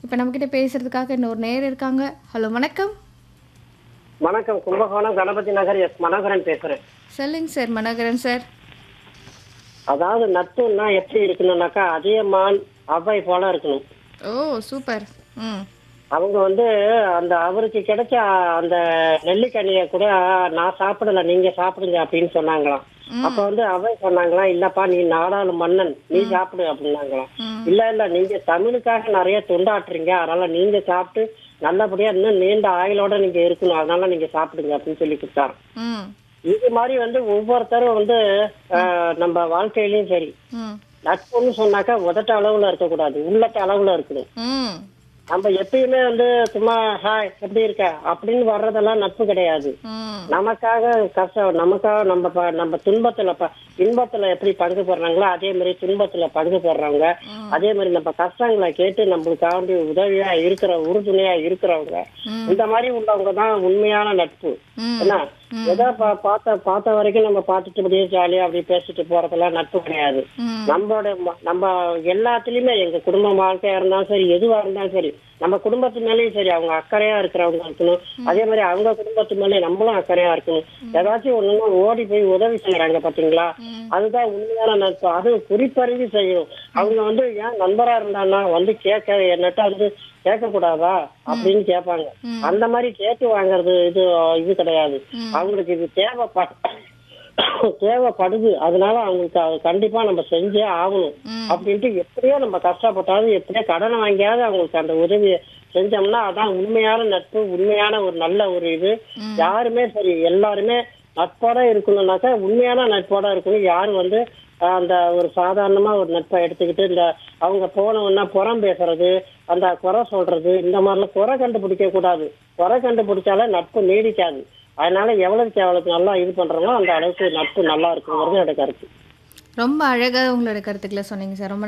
இப்போ நம்மக்கிட்ட பேசுறதுக்காக இன்னொரு நேர் இருக்காங்க ஹலோ வணக்கம் வணக்கம் கும்பகோணம் கணபதி நகர் எஸ் மனோகரன் பேசுறேன் சொல்லுங்க சார் மனோகரன் சார் அதாவது நட்புன்னா எப்படி இருக்கணும்னாக்கா அதியமான் அவ்வை போல இருக்கணும் ஓ சூப்பர் ம் அவங்க வந்து அந்த அவருக்கு கிடைச்ச அந்த நெல்லிக்கனியை கூட நான் சாப்பிடல நீங்க சாப்பிடுங்க அப்படின்னு சொன்னாங்களாம் அப்ப வந்து அவை சொன்னாங்களாம் இல்லப்பா நீ நாடாளு மன்னன் நீ சாப்பிடு அப்படின்னாங்களாம் ம். இல்ல இல்ல நீங்க தமிழுக்காக நிறைய தொண்டாற்றுறீங்க அதனால நீங்க சாப்பிட்டு நல்லபடியா இன்னும் நீண்ட ஆயுளோட நீங்க இருக்கணும் அதனால நீங்க சாப்பிடுங்க அப்படின்னு சொல்லி கொடுத்தாரு ம் இது மாதிரி வந்து ஒவ்வொருத்தரும் வந்து ஆஹ், நம்ம வாழ்க்கையிலயும் சரி ம் நட்புன்னு சொன்னாக்கா உதட்ட அளவுல இருக்கக்கூடாது உள்ளட்ட அளவுல இருக்கணும் ம் நம்ம எப்பயுமே வந்து சும்மா ஹாய் எப்படி இருக்க அப்படின்னு வர்றதெல்லாம் நட்பு கிடையாது ம் நமக்காக கஷ்டம் நமக்காக நம்ம ப- நம்ம துன்பத்துல ப- இன்பத்துல எப்படி பங்கு போடுறாங்களோ அதே மாதிரி துன்பத்துல பங்கு போடுறவங்க அதே மாதிரி நம்ம கஷ்டங்களை கேட்டு நம்மளுக்காக வேண்டி உதவியா இருக்கிற உறுதுணையா இருக்கிறவங்க இந்த மாதிரி உள்ளவங்க தான் உண்மையான நட்பு ம். என்ன ஏதோ பா- பார்த்த பார்த்த வரைக்கும் நம்ம பார்த்துட்டு அப்படியே ஜாலியா அப்படி பேசிட்டு போறதெல்லாம் நட்பு கிடையாது ம். நம்மளோட ம- நம்ம எல்லாத்துலயுமே எங்க குடும்ப வாழ்க்கையா இருந்தாலும் சரி எதுவா இருந்தாலும் சரி நம்ம குடும்பத்து மேலயும் சரி அவங்க அக்கறையா இருக்கிறவங்க இருக்கணும் அதே மாதிரி அவங்க குடும்பத்து மேலே நம்மளும் அக்கறையா இருக்கணும் ஏதாச்சும் ஒண்ணுன்னா ஓடி போய் உதவி செய்யறாங்க பாத்தீங்களா அதுதான் உண்மையான நட்பு அது குறிப்பறிஞ்சு செய்யும் அவங்க வந்து ஏன் நண்பரா இருந்தான்னா வந்து கேட்க என்னட்ட வந்து கேட்க கூடாதா அப்படின்னு கேட்பாங்க அந்த மாதிரி கேட்டு வாங்குறது இது இது கிடையாது அவங்களுக்கு இது தேவைப்பட தேவைப்படுது அதனால அவங்களுக்கு அது கண்டிப்பா நம்ம செஞ்சே ஆகணும் அப்படின்ட்டு எப்படியோ நம்ம கஷ்டப்பட்டாலும் எப்படியோ கடனை வாங்கியாவது அவங்களுக்கு அந்த உதவியை செஞ்சோம்னா அதான் உண்மையான நட்பு உண்மையான ஒரு நல்ல ஒரு இது யாருமே சரி எல்லாருமே நட்போட இருக்கணும்னாக்கா உண்மையான நட்போட இருக்கணும் யாரும் வந்து ஆஹ், அந்த ஒரு சாதாரணமா ஒரு நட்பை எடுத்துக்கிட்டு இந்த அவங்க போனவொன்னா புறம் பேசுறது அந்த குறை சொல்றது இந்த மாதிரிலாம் குறை கண்டுபிடிக்க கூடாது குறை கண்டுபிடிச்சாலே நட்பு நீடிக்காது அதனால எவ்வளவுக்கு எவ்வளவுக்கு நல்லா இது பண்றோமோ அந்த அளவுக்கு நட்பு நல்லா இருக்குங்கிறது என்னோட கருத்து ரொம்ப அழகாக உங்களோட கருத்துக்களை சொன்னீங்க சார் ரொம்ப